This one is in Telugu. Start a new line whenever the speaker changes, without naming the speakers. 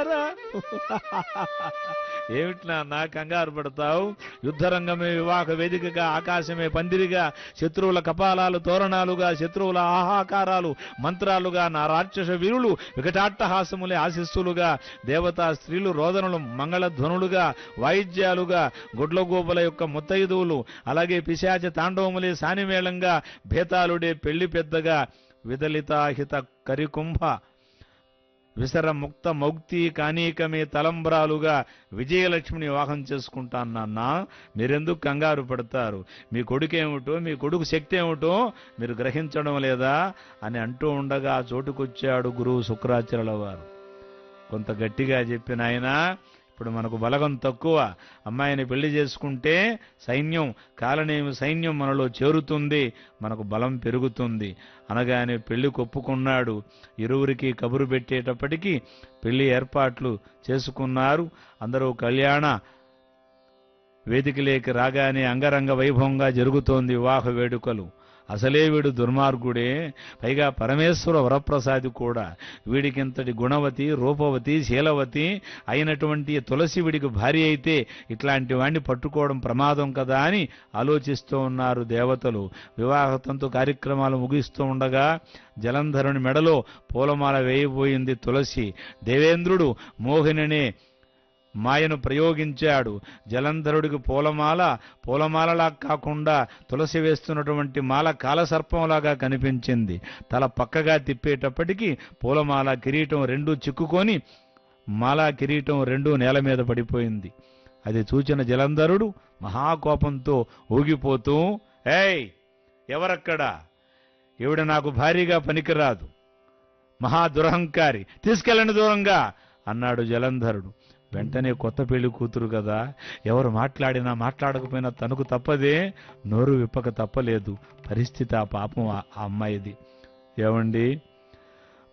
రారా ఏమిటి నా కంగారు పడతావు యుద్ధరంగమే వివాహ వేదికగా ఆకాశమే పందిరిగా శత్రువుల కపాలాలు తోరణాలుగా శత్రువుల ఆహాకారాలు మంత్రాలుగా నా రాక్షస వీరులు వికటాట్టహాసములే ఆశిస్సులుగా దేవతా స్త్రీలు రోదనలు మంగళధ్వనులుగా వాయిద్యాలుగా గుడ్లగోపుల యొక్క ముత్తైదువులు అలాగే పిశాచ తాండవములే సానిమేళంగా భేతాళుడే పెళ్లి పెద్దగా విదలితాహిత కరికుంభ విసర ముక్త మౌక్తి కానీకమే తలంబ్రాలుగా విజయలక్ష్మిని వివాహం చేసుకుంటాను నాన్న మీరెందుకు కంగారు పడతారు మీ కొడుకు ఏమిటో మీ కొడుకు శక్తి ఏమిటో మీరు గ్రహించడం లేదా అని అంటూ ఉండగా ఆ చోటుకొచ్చాడు గురువు శుక్రాచార్యుల వారు కొంత గట్టిగా చెప్పిన ఆయన ఇప్పుడు మనకు బలగం తక్కువ అమ్మాయిని పెళ్లి చేసుకుంటే సైన్యం కాలనేమి సైన్యం మనలో చేరుతుంది మనకు బలం పెరుగుతుంది అనగానే పెళ్లి కొప్పుకున్నాడు ఇరువురికి కబురు పెట్టేటప్పటికీ పెళ్లి ఏర్పాట్లు చేసుకున్నారు అందరూ కళ్యాణ వేదికలేకి రాగానే అంగరంగ వైభవంగా జరుగుతోంది వివాహ వేడుకలు అసలే వీడు దుర్మార్గుడే పైగా పరమేశ్వర వరప్రసాది కూడా వీడికింతటి గుణవతి రూపవతి శీలవతి అయినటువంటి తులసి వీడికి భార్య అయితే ఇట్లాంటి వాణ్ణి పట్టుకోవడం ప్రమాదం కదా అని ఆలోచిస్తూ ఉన్నారు దేవతలు వివాహ తంతు కార్యక్రమాలు ముగిస్తూ ఉండగా జలంధరుని మెడలో పూలమాల వేయబోయింది తులసి దేవేంద్రుడు మోహినినే మాయను ప్రయోగించాడు జలంధరుడికి పూలమాల పూలమాలలా కాకుండా తులసి వేస్తున్నటువంటి మాల కాలసర్పంలాగా కనిపించింది తల పక్కగా తిప్పేటప్పటికీ పూలమాల కిరీటం రెండూ చిక్కుకొని మాల కిరీటం రెండూ నేల మీద పడిపోయింది అది చూచిన జలంధరుడు మహాకోపంతో ఊగిపోతూ ఏయ్ ఎవరక్కడా ఈవిడ నాకు భారీగా పనికిరాదు మహా దురహంకారి తీసుకెళ్ళండి దూరంగా అన్నాడు జలంధరుడు వెంటనే కొత్త పెళ్లి కూతురు కదా ఎవరు మాట్లాడినా మాట్లాడకపోయినా తనకు తప్పదే నోరు విప్పక తప్పలేదు పరిస్థితి ఆ పాపం ఆ ఆ అమ్మాయిది ఏమండి